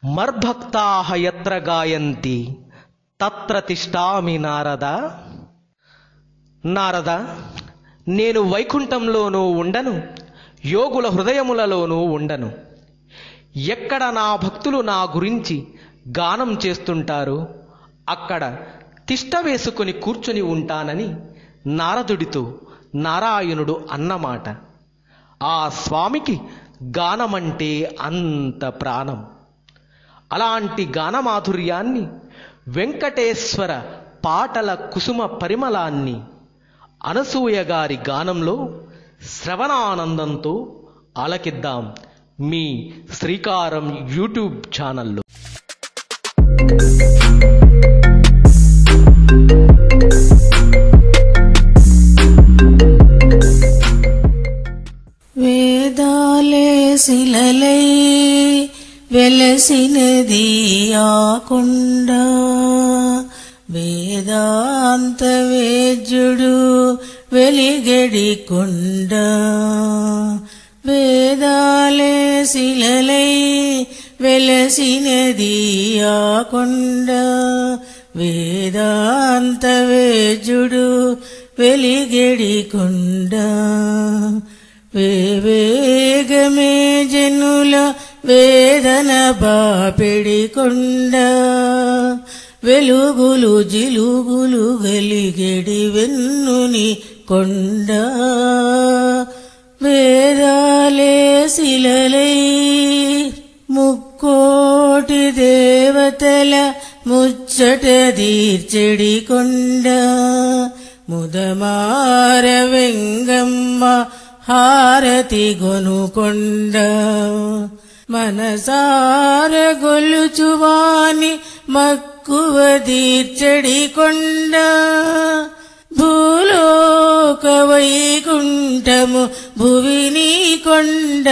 మర్భక్తాహ యత్ర గాయంతి తత్ర తిష్టామి నారద నారద నేను వైకుంఠంలోనూ ఉండను యోగుల హృదయములలోనూ ఉండను ఎక్కడ నా భక్తులు నా గురించి గానం చేస్తుంటారో అక్కడ తిష్ట వేసుకుని కూర్చొని ఉంటానని నారదుడితో నారాయణుడు అన్నమాట ఆ స్వామికి గానమంటే అంత ప్రాణం అలాంటి గానమాధుర్యాన్ని వెంకటేశ్వర పాటల కుసుమ పరిమళాన్ని అనసూయ గారి గానంలో శ్రవణానందంతో ఆలకిద్దాం మీ శ్రీకారం యూట్యూబ్ ఛానల్లో వేదాలే శిలలై వెలసినది ఆకొండ వేదాంత వేద్యుడు వెలిగడి కొండ వేదాలే శిలలై వెలసినది ఆకొండ వేదాంత వేద్యుడు వెలిగడి కొండ వేవేగమే జనుల వేదన బాపిడి కొండ వెలుగులు జిలుగులు గలిగెడి వెన్నుని కొండ వేదాలే శిలలై ముక్కోటి దేవతల ముచ్చట తీర్చెడి కొండ ముదమార వెంగమ్మ హారతి గొనుకొండ మనసార గొలుచువాని మక్కువ తీర్చడి కొండ భూలోక వైకుంఠము భువిని కొండ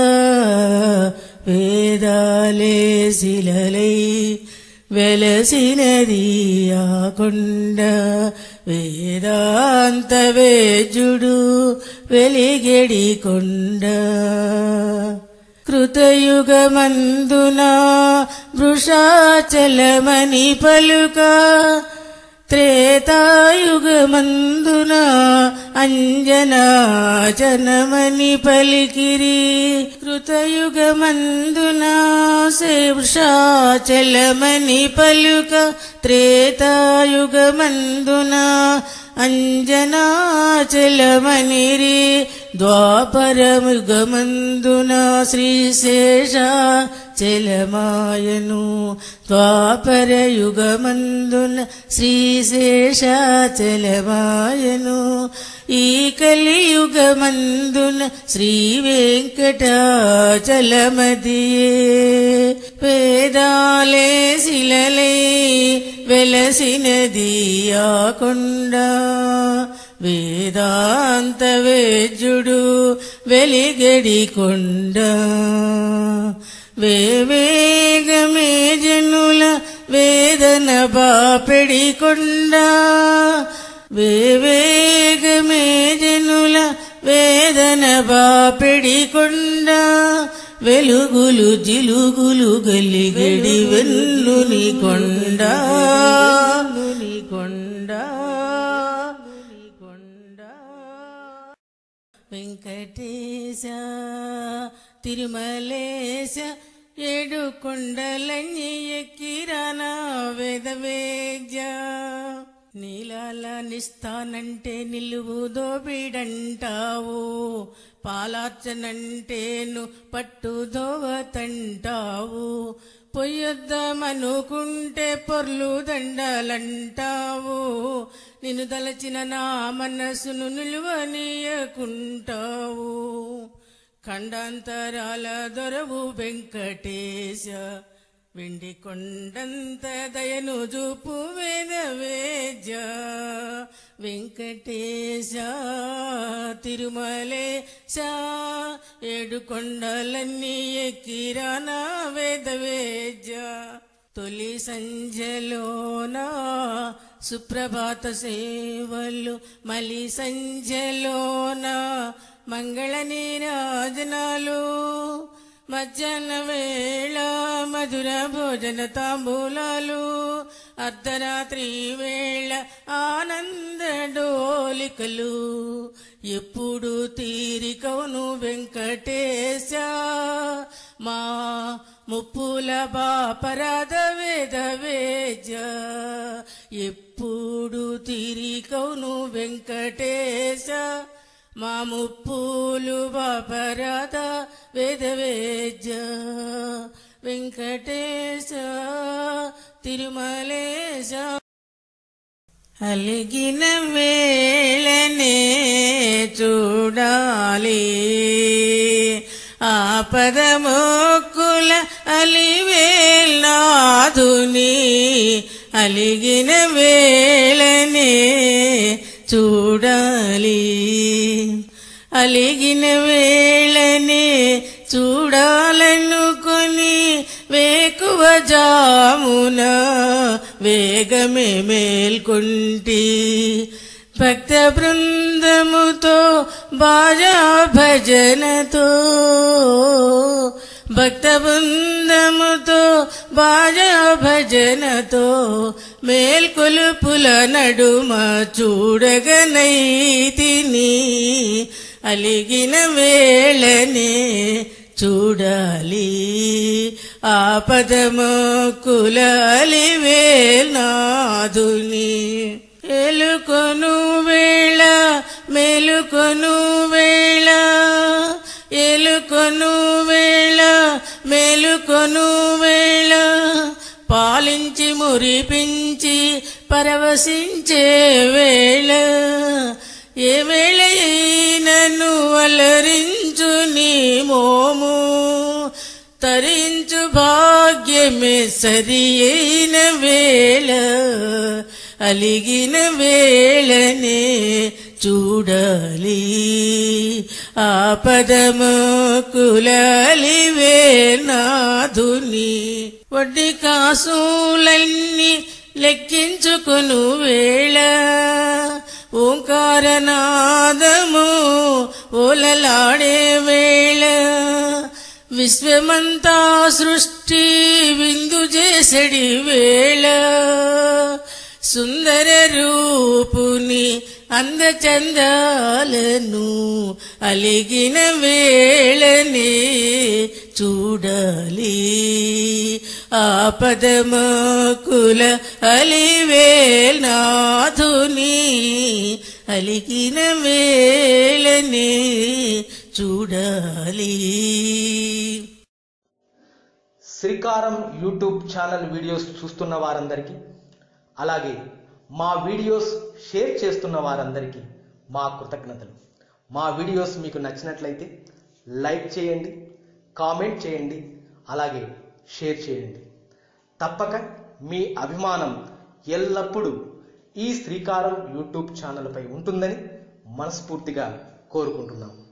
వేదాలే శిలలై వెలసినది ఆ కొండ వేదాంత వేజుడు వెలిగెడి కొండ కృతయుగమందున వృషాచలమని పలుక త్రేతాయుగమందున అంజనాచనమని పలికిరి కృతయుగమందున శేషాచలమని పలుక త్రేతాయుగమందున అంజనాచలమనిరి ద్వాపరముగమందున శ్రీశేష చలమాయను ద్వాపరయుగమందున శ్రీశేష చలమాయను ఈ కలియుగమందున శ్రీ వెంకటాచలమదియే వేదాలే శిలలే వెలసినది ఆ కొండ వేదాంత వేద్యుడు వెలిగడి కొండ వేవేగమే జనుల వేదన బాపెడి కొండ వేవేగమే జనుల వేదన బాపెడి కొండ వెలుగులు జిలుగులు గలిగడి వెల్లుని కొండ కొండ కొండ వెంకటేశ తిరుమలేశ ఏడు కొండలన్నీ ఎక్కిరానా వేదవేద్య నీలాల నిస్తానంటే నిలువు దోబిడంటావు పాలార్చనంటేను పట్టుదోవతంటావు పొయ్యొద్దామనుకుంటే పొర్లు దండాలంటావు నిన్ను దలచిన నా మనసును నిలువనీయకుంటావు ఖండాంతరాల దొరవు వెంకటేశ వెండి కొండంత దయను చూపు వేదవేజ వెంకటేశ తిరుమలేశ ఏడు కొండలన్నీ ఎక్కిరానా వేదవేజ తొలి సంజలోనా సుప్రభాత సేవలు మలి సంజలోన మంగళ నీరాజనాలు మధ్యాహ్న వేళ మధుర భోజన తాంబూలాలు అర్ధరాత్రి వేళ ఆనంద డోలికలు ఎప్పుడు తీరికవును వెంకటేశ మా ముప్పుల బాపరాధ వేద వేజ ఎప్పుడు తీరికవును వెంకటేశ మా ముప్పులు బాపరాధ వేద వేజ వెంకటేశ తిరుమలేశ అలిగిన వేళనే చూడాలి ఆపదమోక్కుల అలివేల్నాదుని అలిగిన వేళనే చూడాలి అలిగిన వేళనే చూడాలనుకొని వేకువ జామున వేగమే మేల్కొంటి భక్త బృందముతో బాజా భజనతో భక్త బృందముతో బాజా భజనతో మేల్కొలుపుల నడుమ చూడగనైతిని అలిగిన వేళనే చూడాలి ఆపదమోకుల అలివేనాదుని ఎలుకొను వేళ మెలుకొను వేళ ఎలుకొను వేళ మెలుకొను వేళ పాలించి మురిపించి పరవశించే వేళ ఏ వేళ అయినను అలరించు నీ మోము తరించు భాగ్యమే సరి అయిన వేళ అలిగిన వేళనే చూడాలి ఆపదముకులలి వేనాధుని వడ్డీ కాసులన్నీ లెక్కించుకును వేళ ఓంకారనాదము ఓలలాడే వేళ విశ్వమంతా సృష్టి విందు చేసడి వేళ సుందర రూపుని అందచందాలను అలిగిన వేళనే చూడాలి ఆపదమకుల అలివేల్నాథుని అలిగిన వేళనే చూడాలి శ్రీకారం యూట్యూబ్ ఛానల్ వీడియోస్ చూస్తున్న వారందరికీ అలాగే మా వీడియోస్ షేర్ చేస్తున్న వారందరికీ మా కృతజ్ఞతలు మా వీడియోస్ మీకు నచ్చినట్లయితే లైక్ చేయండి కామెంట్ చేయండి అలాగే షేర్ చేయండి తప్పక మీ అభిమానం ఎల్లప్పుడూ ఈ శ్రీకారం యూట్యూబ్ ఛానల్పై ఉంటుందని మనస్ఫూర్తిగా కోరుకుంటున్నాము